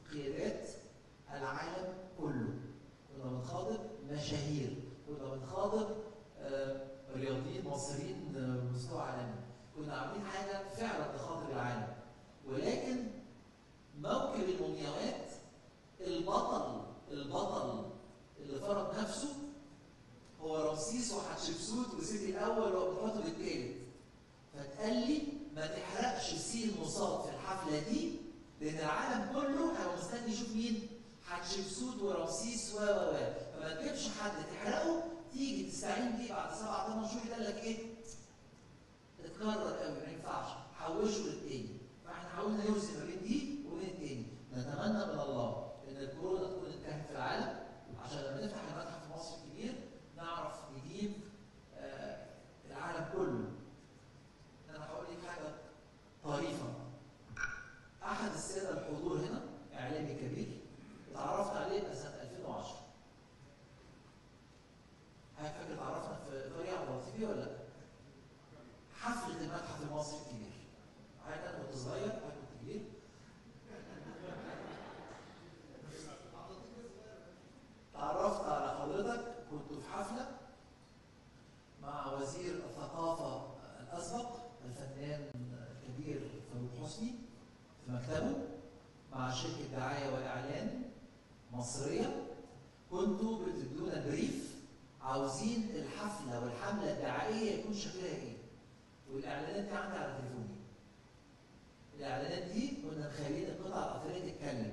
قيادات العالم كله كنا بنخاطب مشاهير كنا بنخاطب آه، رياضيين مصريين آه، مستوى عالمي كنا عاملين حاجه فعلا تخاطب العالم ولكن موكب المومياوات البطل البطل اللي فرض نفسه هو رمسيس وحتشبسوت وسيتي الاول وابنحتب الثالث فتقال لي ما تحرقش سين مصاب في الحفله دي لان العالم كله هيبقى مستني يشوف مين حتشبسوت ورمسيس و و و فما تجيبش حد تحرقه تيجي تستعين بيه بعد سبع ثمان شهور يقول لك ايه؟ اتكرر قوي ما ينفعش حوشه للتاني فاحنا حاولنا نوزن ما بين دي وبين التاني نتمنى من الله ان الكورونا تكون انتهت في العالم عشان لما نفتح المتحف في مصر الكبير نعرف نجيب آه، العالم كله انا هقول لك حاجه طريفه احد الساده الحضور هنا اعلامي كبير اتعرفت عليه سنه 2010 هل فاكر اتعرفنا في طريقه وظيفيه ولا لا؟ حفله المتحف المصري الكبير حضرتك انا كنت صغير حضرتك كنت كبير تعرفت على حضرتك كنت في حفله مع وزير الثقافه الاسبق الفنان الكبير فاروق حسني في مكتبه مع شركه دعايه واعلان مصريه كنتوا بتدونا بريف عاوزين الحفله والحمله الدعائيه يكون شكلها ايه؟ والاعلانات دي عندي على تليفوني. الاعلانات دي كنا مخلين القطع الاثريه تتكلم.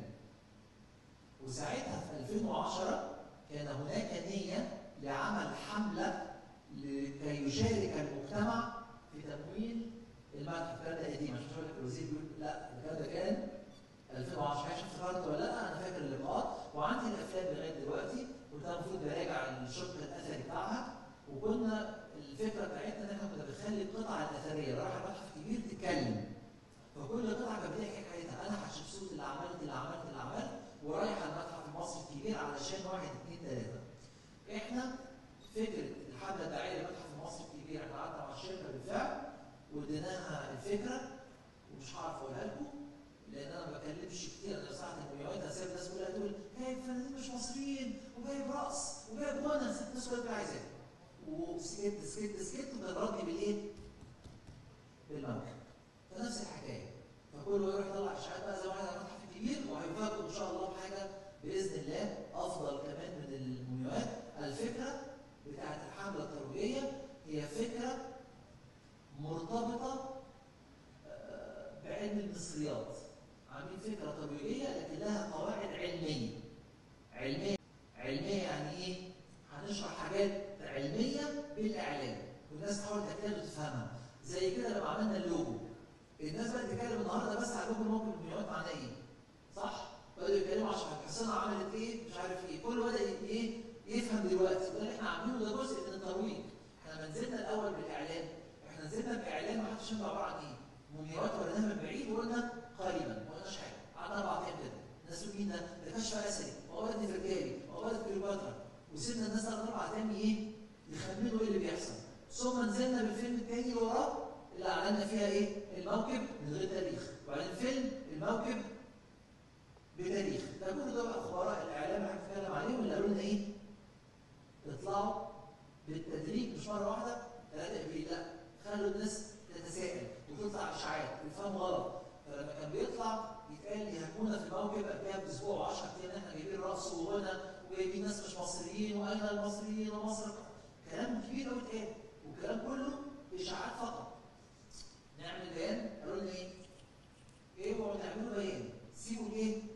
وساعتها في 2010 كان هناك نيه لعمل حمله لكي يشارك المجتمع في تمويل المتحف الكلام ده قديم عشان لك الوزير بيقول لا الكلام ده كان 2010 عشان افتكرت ولا لا انا فاكر اللقاءات وعندي الافلام لغايه دلوقتي كنت انا المفروض براجع الشق الاثري بتاعها وكنا الفكره بتاعتنا ان احنا كنا بنخلي القطع الاثريه اللي رايحه متحف كبير تتكلم فكل قطعه كانت بتحكي حكايتها انا حتشبسوت اللي عملت اللي عملت اللي عملت ورايحه المتحف المصري الكبير علشان واحد اثنين ثلاثه احنا فكره الحمله الداعيه للمتحف المصري الكبير احنا قعدنا مع الشركه بالفعل واديناها الفكره ومش هعرف اقولها لكم لان انا ما بكلمش كتير انا ساعه الميوعات انا سايب الناس كلها تقول جايب فنانين مش مصريين وجايب رقص وجايب غنى الناس كلها بتبقى عايزاه وسكت سكت سكت وبتضربني بالايه؟ بالموقف فنفس الحكايه فكله يروح يطلع اشاعات بقى زي ما احنا المتحف الكبير وهيفاجئوا ان شاء الله بحاجه باذن الله افضل كمان من المومياوات الفكره بتاعت الحمله الترويجيه هي فكره مرتبطه آه، بعلم المصريات عاملين فكره ترويجيه لكن لها قواعد علميه علميه علميه يعني ايه؟ هنشرح حاجات علميه بالاعلام والناس تحاول تكتب وتفهمها زي كده لما عملنا اللوجو الناس بقت تتكلم النهارده بس على اللوجو موقف المليونات معناه ايه؟ صح؟ بدأوا يتكلموا عشان حسنا عملت ايه؟ مش عارف ايه، كله بدأ ايه؟ يفهم دلوقتي وده اللي احنا عاملينه ده جزء من الترويج. احنا لما نزلنا الاول بالاعلان احنا نزلنا باعلان ما حدش فاهم عباره عن ايه؟ مومياوات وريناها من بعيد وقلنا قريبا ما قلناش حاجه، قعدنا اربع ايام كده. الناس تقول مين ده؟ ده كشف اثري، مقابله نفرتاري، مقابله كليوباترا وسيبنا الناس ثلاث اربع ايام ايه؟ يخمنوا ايه اللي بيحصل. ثم نزلنا بالفيلم الثاني اللي وراه اللي اعلنا فيها ايه؟ الموكب من غير تاريخ، وبعدين فيلم الموكب بتاريخ، ده كل ده بقى خبراء الاعلام اللي هنتكلم عليهم اللي قالوا لنا ايه؟ اطلعوا بالتدريج مش مره واحده 3 ابريل لا خلوا الناس تتساءل وتطلع اشاعات ويفهم غلط فلما كان بيطلع يتقال يهاجمونا في الموكب قبلها باسبوع و10 ايام احنا جايبين رقص وغنى وجايبين ناس مش مصريين واهل المصريين ومصر كلام كبير قوي اتقال والكلام كله اشاعات فقط نعمل بيان قالوا لنا ايه؟ ايه هو تعملوا بيان سيبوا الايه؟